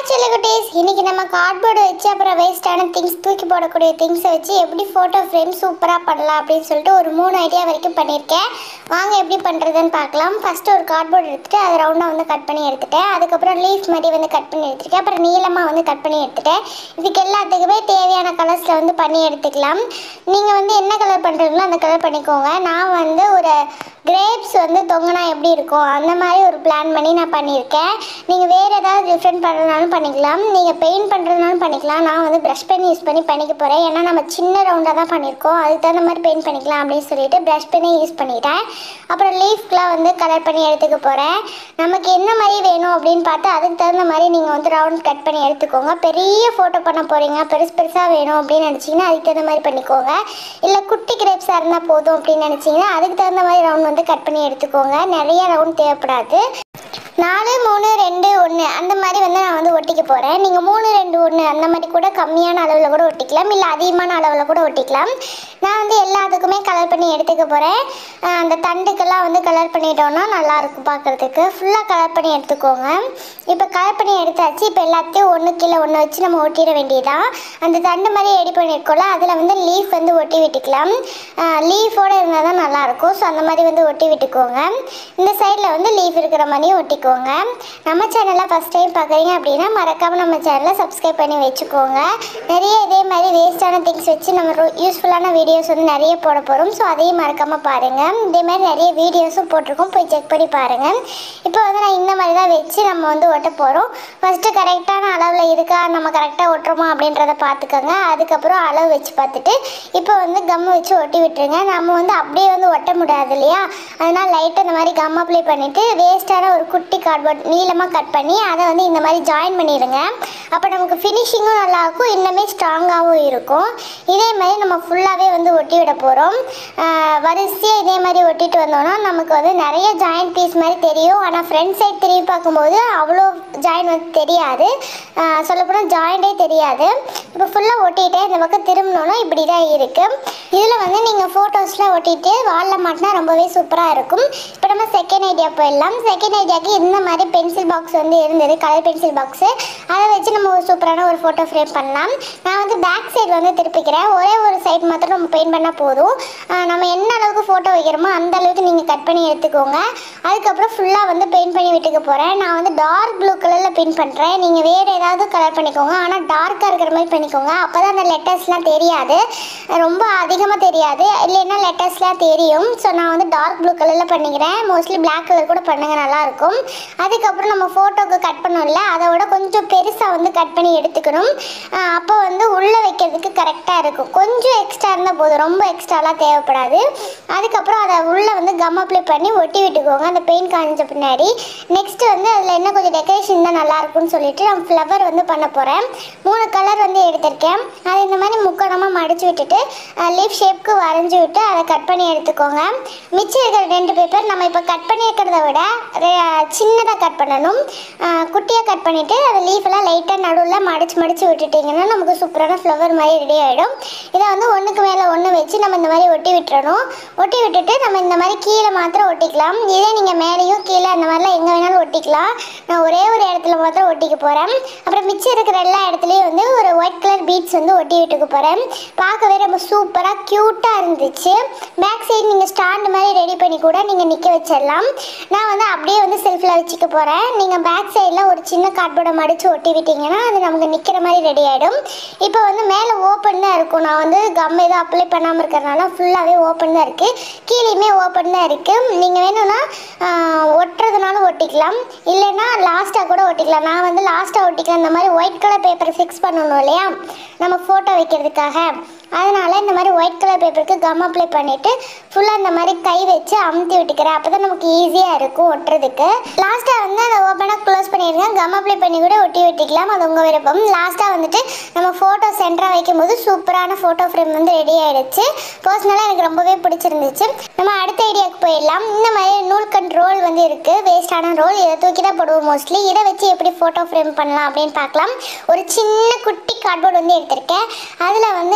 குட்டீஸ் இன்னைக்கு நம்ம கார்ட்போர்டு வச்சு அப்புறம் வேஸ்டான திங்ஸ் தூக்கி போடக்கூடிய திங்ஸை வச்சு எப்படி ஃபோட்டோ ஃப்ரேம் சூப்பராக பண்ணலாம் அப்படின்னு சொல்லிட்டு ஒரு மூணு ஐடியா வரைக்கும் பண்ணியிருக்கேன் வாங்க எப்படி பண்ணுறதுன்னு பார்க்கலாம் ஃபஸ்ட்டு ஒரு கார்ட்போர்டு எடுத்துட்டு அதை ரவுண்டாக வந்து கட் பண்ணி எடுத்துட்டேன் அதுக்கப்புறம் லீஃப் மாதிரி வந்து கட் பண்ணி எடுத்துருக்கேன் அப்புறம் நீளமாக வந்து கட் பண்ணி எடுத்துட்டேன் இதுக்கு எல்லாத்துக்குமே தேவையான கலர்ஸில் வந்து பண்ணி எடுத்துக்கலாம் நீங்கள் வந்து என்ன கலர் பண்ணுறீங்களோ அந்த கலர் பண்ணிக்கோங்க நான் வந்து ஒரு கிரேப்ஸ் வந்து தொங்கினா எப்படி இருக்கும் அந்த மாதிரி ஒரு பிளான் பண்ணி நான் பண்ணியிருக்கேன் நீங்கள் வேறு ஏதாவது டிஃப்ரெண்ட் பண்ணுறதுனாலும் பண்ணிக்கலாம் நீங்கள் பெயிண்ட் பண்ணுறதுனாலும் பண்ணிக்கலாம் நான் வந்து ப்ரஷ் பென் யூஸ் பண்ணி பண்ணிக்க போகிறேன் ஏன்னா நம்ம சின்ன ரவுண்டாக தான் பண்ணியிருக்கோம் அதுக்கு தகுந்த மாதிரி பெயிண்ட் பண்ணிக்கலாம் அப்படின்னு சொல்லிட்டு ப்ரஷ் பென்னே யூஸ் பண்ணிட்டேன் அப்புறம் லீஃப்லாம் வந்து கலர் பண்ணி எடுத்துக்க போகிறேன் நமக்கு என்ன மாதிரி வேணும் அப்படின்னு பார்த்து அதுக்கு தகுந்த மாதிரி நீங்கள் வந்து ரவுண்ட் கட் பண்ணி எடுத்துக்கோங்க பெரிய ஃபோட்டோ பண்ண போகிறீங்க பெருசு பெருசாக வேணும் அப்படின்னு நினச்சிங்கன்னா அதுக்கு தகுந்த மாதிரி பண்ணிக்கோங்க இல்லை குட்டி கிரேப்ஸாக இருந்தால் போதும் அப்படின்னு நினச்சிங்கன்னா அதுக்கு தகுந்த மாதிரி ரவுண்ட் வந்து கட் பண்ணி எடுத்துக்கோங்க நிறைய ரவுண்ட் தேவைப்படாது நாலு மூணு ரெண்டு ஒன்று அந்த மாதிரி வந்து நான் வந்து ஒட்டிக்க போகிறேன் நீங்கள் மூணு ரெண்டு ஒன்று அந்த மாதிரி கூட கம்மியான அளவில் கூட ஒட்டிக்கலாம் இல்லை அதிகமான அளவில் கூட ஒட்டிக்கலாம் நான் வந்து எல்லாத்துக்குமே கலர் பண்ணி எடுத்துக்க போகிறேன் அந்த தண்டுக்கெல்லாம் வந்து கலர் பண்ணிட்டோம்னா நல்லாயிருக்கும் பார்க்குறதுக்கு ஃபுல்லாக கலர் பண்ணி எடுத்துக்கோங்க இப்போ கலர் பண்ணி எடுத்தாச்சு இப்போ எல்லாத்தையும் ஒன்று கீழே ஒன்று வச்சு நம்ம ஒட்டிட வேண்டியதான் அந்த தண்டு மாதிரி ரெடி பண்ணியிருக்கோம்ல அதில் வந்து லீஃப் வந்து ஒட்டி விட்டுக்கலாம் லீஃபோடு இருந்தால் தான் நல்லாயிருக்கும் ஸோ அந்த மாதிரி வந்து ஒட்டி விட்டுக்கோங்க இந்த சைடில் வந்து லீஃப் இருக்கிற மாதிரியும் ஒட்டிக்கோங்க நம்ம சேனலை ஃபஸ்ட் டைம் பார்க்குறீங்க அப்படின்னா மறக்காமல் நம்ம சேனலை சப்ஸ்கிரைப் பண்ணி வச்சுக்கோங்க நிறைய இதே மாதிரி வேஸ்டான திங்ஸ் வச்சு நம்ம யூஸ்ஃபுல்லான வீடியோஸ் வந்து நிறைய போட போகிறோம் ஸோ அதையும் மறக்காமல் பாருங்கள் இதே மாதிரி நிறைய வீடியோஸும் போட்டிருக்கோம் போய் செக் பண்ணி பாருங்கள் இப்போ வந்து நான் இந்த மாதிரி தான் வச்சு நம்ம வந்து ஒட்ட போகிறோம் ஃபஸ்ட்டு கரெக்டான அளவில் இருக்கா நம்ம கரெக்டாக ஒட்டுறோமா அப்படின்றத பார்த்துக்கோங்க அதுக்கப்புறம் அளவு வச்சு பார்த்துட்டு இப்போ வந்து கம் வச்சு ஒட்டி விட்டுருங்க நம்ம வந்து அப்படியே வந்து ஒட்ட முடியாது இல்லையா அதனால் லைட்டாக இந்த மாதிரி கம் அப்ளை பண்ணிவிட்டு வேஸ்ட்டான ஒரு குட்டி கார்ட்போர்ட் நீளமாக கட் பண்ணி அதை வந்து இந்த மாதிரி ஜாயின் பண்ணிடுங்க அப்போ நமக்கு ஃபினிஷிங்கும் நல்லாயிருக்கும் இன்னுமே ஸ்ட்ராங்காகவும் இருக்கும் இதே மாதிரி நம்ம ஃபுல்லாகவே வந்து ஒட்டி விட போகிறோம் வரிசையாக இதே மாதிரி ஒட்டிட்டு வந்தோம்னா நமக்கு வந்து நிறைய ஜாயிண்ட் பீஸ் மாதிரி தெரியும் ஆனால் ஃப்ரண்ட் சைட் திரும்பி பார்க்கும்போது அவ்வளோ ஜாயின் வந்து தெரியாது சொல்லப்போனால் ஜாயிண்டே தெரியாது இப்போ ஃபுல்லாக ஒட்டிட்டு இந்த பக்கம் திரும்பினோன்னா இப்படி தான் இருக்குது இதில் வந்து நீங்கள் ஃபோட்டோஸ்லாம் ஒட்டிட்டு வாலில் மாட்டினா ரொம்பவே சூப்பராக இருக்கும் இப்போ நம்ம செகண்ட் ஐடியா போயிடலாம் செகண்ட் ஐடியாவுக்கு இந்த மாதிரி பென்சில் பாக்ஸ் வந்து இருந்தது கலர் பென்சில் பாக்ஸு அதை வச்சு நம்ம ஒரு சூப்பரான ஒரு ஃபோட்டோ ஃப்ரேம் பண்ணலாம் நான் வந்து பேக் சைடு வந்து திருப்பிக்கிறேன் ஒரே ஒரு சைடு மாத்திரம் நம்ம பெயிண்ட் பண்ணால் போதும் ஆஹ் நம்ம என்ன அளவுக்கு ஃபோட்டோ வைக்கிறோமோ அந்த அளவுக்கு நீங்கள் கட் பண்ணி எடுத்துக்கோங்க அதுக்கப்புறம் ஃபுல்லாக வந்து பெயிண்ட் பண்ணி விட்டுக்க போகிறேன் நான் வந்து டார்க் ப்ளூ கலரில் பெயிண்ட் பண்ணுறேன் நீங்கள் வேறு ஏதாவது கலர் பண்ணிக்கோங்க ஆனால் டார்க்காக இருக்கிற மாதிரி பண்ணிக்கோங்க அப்போ தான் அந்த லெட்டர்ஸ்லாம் தெரியாது ரொம்ப அதிகமாக தெரியாது இல்லைன்னா லெட்டர்ஸ்லாம் தெரியும் ஸோ நான் வந்து டார்க் ப்ளூ கலரில் பண்ணிக்கிறேன் மோஸ்ட்லி Black கலர் கூட பண்ணுங்க நல்லாயிருக்கும் அதுக்கப்புறம் நம்ம ஃபோட்டோக்கு கட் பண்ணோம்ல அதை விட கொஞ்சம் பெருசாக வந்து கட் பண்ணி எடுத்துக்கணும் ஆஹ் அப்போ வந்து உள்ளே வைக்கிறதுக்கு கரெக்டாக இருக்கும் கொஞ்சம் எக்ஸ்ட்ரா இருந்தால் போதும் ரொம்ப எக்ஸ்ட்ராலாம் தேவைப்படாது அதுக்கப்புறம் அதை உள்ளே வந்து கம் அப்ளை பண்ணி ஒட்டி விட்டுக்கோங்க அந்த பெயிண்ட் காய்ஞ்ச பின்னாடி நெக்ஸ்ட் வந்து அதில் இன்னும் கொஞ்சம் டெக்கரேஷன் தான் நல்லா இருக்கும்னு சொல்லிட்டு நான் ஃப்ளவர் வந்து பண்ண போகிறேன் மூணு கலர் வந்து எடுத்திருக்கேன் அதை இந்த மாதிரி முக்கோணமாக மடிச்சு விட்டுட்டு லீஃப் ஷேப்க்கு வரைஞ்சி விட்டு அதை கட் பண்ணி எடுத்துக்கோங்க மிச்சம் இருக்கிற ரெண்டு பேப்பர் நம்ம இப்போ கட் பண்ணி இருக்கிறத விட சின்னதாக கட் பண்ணணும் குட்டியாக கட் பண்ணிவிட்டு அந்த லீஃபெல்லாம் லைட்டாக நடுவில் மடிச்சு மடிச்சு விட்டுட்டிங்கன்னா நமக்கு சூப்பரான ஃப்ளவர் மாதிரி ரெடி ஆகிடும் இதை வந்து ஒன்றுக்கு மேலே ஒன்று வச்சு நம்ம இந்த மாதிரி ஒட்டி விட்டுறணும் ஒட்டி விட்டுட்டு நம்ம இந்த மாதிரி கீழே மாத்திரம் ஒட்டிக்கலாம் இதே நீங்கள் மேலேயும் கீழே அந்த மாதிரிலாம் எங்கே வேணாலும் ஒட்டிக்கலாம் நான் ஒரே ஒரு இடத்துல மாத்திரம் ஒட்டிக்க போகிறேன் அப்புறம் மிச்சம் இருக்கிற எல்லா இடத்துலையும் வந்து ஒரு ஒயிட் கலர் பீட்ஸ் வந்து ஒட்டி விட்டுக்க போகிறேன் பார்க்கவே ரொம்ப சூப்பராக க்யூட்டாக இருந்துச்சு பேக் சைடு நீங்கள் ஸ்டாண்ட் மாதிரி ரெடி பண்ணி கூட நீங்கள் நிற்க வச்சிடலாம் நான் வந்து அப்படியே வந்து செல்ஃபில் வச்சுக்க போகிறேன் நீங்கள் பேக் சைடில் ஒரு சின்ன கார்ட்போர்டை மடித்து ஒட்டி விட்டிங்கன்னா அது நமக்கு நிற்கிற மாதிரி ரெடி ஆகிடும் இப்போ வந்து மேலே ஓப்பன் தான் இருக்கும் நான் வந்து கம் எதுவும் அப்ளை பண்ணாமல் இருக்கிறனால ஃபுல்லாகவே ஓப்பன் தான் இருக்குது கீழேயுமே ஓப்பன் தான் இருக்குது நீங்கள் வேணும்னா ஆஹ், ஒட்டுறதுனாலும் ஒட்டிக்கலாம் இல்லைன்னா லாஸ்ட்டாக கூட ஒட்டிக்கலாம் நான் வந்து லாஸ்ட்டாக ஒட்டிக்கலாம் இந்த மாதிரி ஒயிட் கலர் பேப்பர் ஃபிக்ஸ் பண்ணணும் இல்லையா நம்ம ஃபோட்டோ வைக்கிறதுக்காக அதனால் இந்த மாதிரி ஒயிட் கலர் பேப்பருக்கு கம் அப்ளை பண்ணிவிட்டு ஃபுல்லாக இந்த மாதிரி கை வச்சு அமுத்தி விட்டுக்கிறேன் அப்போ தான் நமக்கு ஈஸியாக இருக்கும் ஒட்டுறதுக்கு லாஸ்ட்டாக வந்து அதை ஓப்பனாக க்ளோஸ் பண்ணிடுங்க கம் அப்ளை பண்ணி கூட ஒட்டி விட்டுக்கலாம் அது உங்கள் விருப்பம் லாஸ்ட்டாக வந்துட்டு நம்ம ஃபோட்டோ சென்டராக வைக்கும்போது சூப்பரான ஃபோட்டோ ஃப்ரேம் வந்து ரெடி ஆகிடுச்சு பர்சனலாக எனக்கு ரொம்பவே பிடிச்சிருந்துச்சு நம்ம அடுத்த ஐடியாவுக்கு போயிடலாம் இந்த மாதிரி நூல்கண்ட் ரோல் வந்து இருக்குது வேஸ்டான ரோல் இதை தூக்கி தான் போடுவோம் மோஸ்ட்லி இதை வச்சு எப்படி ஃபோட்டோ ஃப்ரேம் பண்ணலாம் அப்படின்னு பார்க்கலாம் ஒரு சின்ன குட்டி கார்ட்போர்டு வந்து எடுத்திருக்கேன் அதில் வந்து இந்த மாதிரி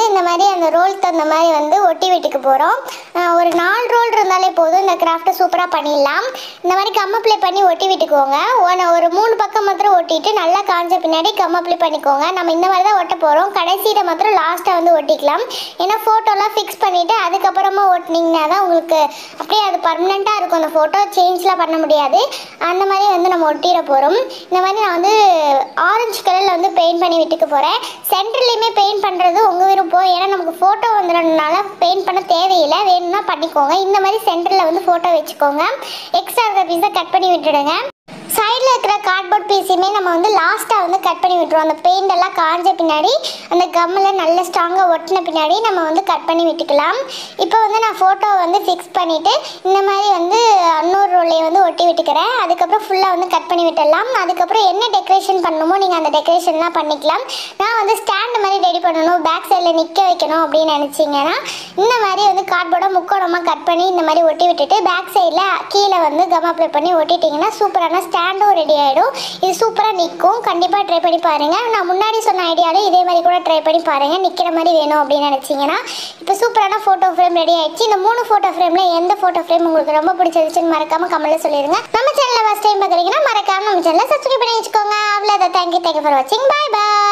அப்படியே அந்த ரோல் தகுந்த மாதிரி வந்து ஒட்டி விட்டுக்க போகிறோம் ஒரு நாலு ரோல் இருந்தாலே போதும் இந்த கிராஃப்ட்டை சூப்பராக பண்ணிடலாம் இந்த மாதிரி கம் அப்ளை பண்ணி ஒட்டி விட்டுக்கோங்க ஒன்று ஒரு மூணு பக்கம் மாத்திரம் ஒட்டிட்டு நல்லா காஞ்ச பின்னாடி கம் அப்ளை பண்ணிக்கோங்க நம்ம இந்த மாதிரி தான் ஒட்ட போகிறோம் கடைசியில் மாத்திரம் லாஸ்ட்டாக வந்து ஒட்டிக்கலாம் ஏன்னா ஃபோட்டோலாம் ஃபிக்ஸ் பண்ணிவிட்டு அதுக்கப்புறமா ஒட்டினீங்கன்னா தான் உங்களுக்கு அப்படியே அது பர்மனெண்ட்டாக இருக்கும் அந்த ஃபோட்டோ சேஞ்ச்லாம் பண்ண முடியாது அந்த மாதிரி வந்து நம்ம ஒட்டிட போகிறோம் இந்த மாதிரி நான் வந்து ஆரஞ்சு கலரில் வந்து பெயிண்ட் பண்ணி விட்டுக்க போகிறேன் சென்டர்லேயுமே பெயிண்ட் பண்ணுறது உங்கள் விருப்பம் ஏன்னா நமக்கு ஃபோட்டோ வந்துடுறதுனால பெயிண்ட் பண்ண தேவையில்லை வேணும்னா பண்ணிக்கோங்க இந்த மாதிரி சென்டரில் வந்து ஃபோட்டோ வச்சுக்கோங்க எக்ஸ்ட்ரா இருக்கிற பீஸை கட் பண்ணி விட்டுடுங்க சைடில் இருக்கிற கார்ட்போர்ட் பீஸையுமே நம்ம வந்து லாஸ்ட்டாக வந்து கட் பண்ணி விட்டுருவோம் அந்த பெயிண்ட் எல்லாம் காஞ்ச பின்னாடி அந்த கம்மில் நல்ல ஸ்ட்ராங்காக ஒட்டின பின்னாடி நம்ம வந்து கட் பண்ணி விட்டுக்கலாம் இப்போ வந்து நான் ஃபோட்டோ வந்து ஃபிக்ஸ் பண்ணிவிட்டு இந்த மாதிரி வந்து இன்னொரு ரோலையை வந்து ஒட்டி விட்டுக்கிறேன் அதுக்கப்புறம் ஃபுல்லாக வந்து கட் பண்ணி விட்டுடலாம் அதுக்கப்புறம் என்ன டெக்கரேஷன் பண்ணணுமோ நீங்கள் அந்த டெக்கரேஷன்லாம் பண்ணிக்கலாம் நான் வந்து ஸ்டாண்ட் மாதிரி ரெடி பண்ணணும் பேக் சைடில் நிற்க வைக்கணும் அப்படின்னு நினச்சிங்கன்னா இந்த மாதிரி வந்து கார்ட்போர்டை முக்கோணமாக கட் பண்ணி இந்த மாதிரி ஒட்டி விட்டுட்டு பேக் சைடில் கீழே வந்து கம் அப்ளை பண்ணி ஒட்டிட்டிங்கன்னா சூப்பரான ஸ்டாண்டும் ரெடி ஆகிடும் இது சூப்பராக நிற்கும் கண்டிப்பாக ட்ரை பண்ணி பாருங்கள் நான் முன்னாடி சொன்ன ஐடியாலே இதே மாதிரி கூட ட்ரை பண்ணி பாருங்கள் நிற்கிற மாதிரி வேணும் அப்படின்னு நினச்சிங்கன்னா இப்போ சூப்பரான ஃபோட்டோ ஃப்ரேம் ரெடி ஆயிடுச்சு இந்த மூணு ஃபோட்டோ ஃப்ரேமில் எந்த ஃபோட்டோ ஃப்ரேம் உங்களுக்கு ரொம்ப பிடிச்சிருச்சுன்னு மறக்காமல் கமெண்ட்டில் சொல்லிடுங்க நம்ம சேனலில் ஃபஸ்ட் டைம் பார்க்குறீங்கன்னா மறக்காமல் நம்ம சேனலை சப்ஸ்கிரைப் பண்ணி வச்சுக்கோங்க அவ்வளோதான் தேங்க்யூ தேங்க்யூ ஃபார் வாட்சிங் பாய் பாய்